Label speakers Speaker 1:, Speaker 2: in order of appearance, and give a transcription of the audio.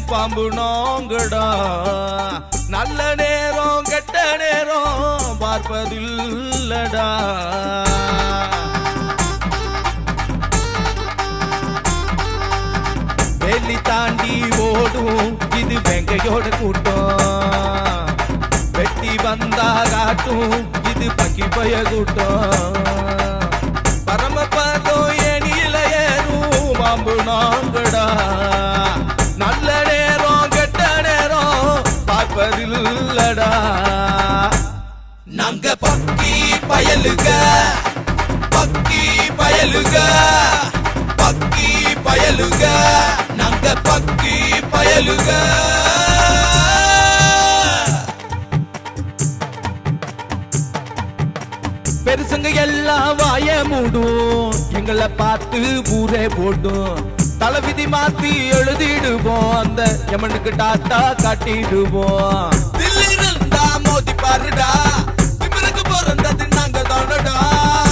Speaker 1: பாம்பு நாங்கடா நல்ல நேரம் கெட்ட நேரம் பார்ப்பதில்லடா வேலி தாண்டி ஓடும் இது வெங்கையோட கூட்டம் வெட்டி வந்தா காட்டும் இது பக்கி பய கூட்டம் பரமபதம் ஏனியில ஏறும் பாம்பு நாங்கடா நல்ல நேரம் கெட்ட நேரம் பார்ப்பதில்லடா நாங்க பக்கி பயலுக பக்கி பயலுக பக்கி பயலுக நாங்க பக்கி பயலுக பெருசுங்க எல்லாம் வாய மூடும் எங்களை பார்த்து ஊரே போடும் தலைவிதி மாத்தி எழுதிடுவோம் அந்த எமனுக்கு டாட்டா காட்டிடுவோம் தில்லிருந்தா மோதி பாருடா திமிருக்கு பிறந்தது நாங்க தானடா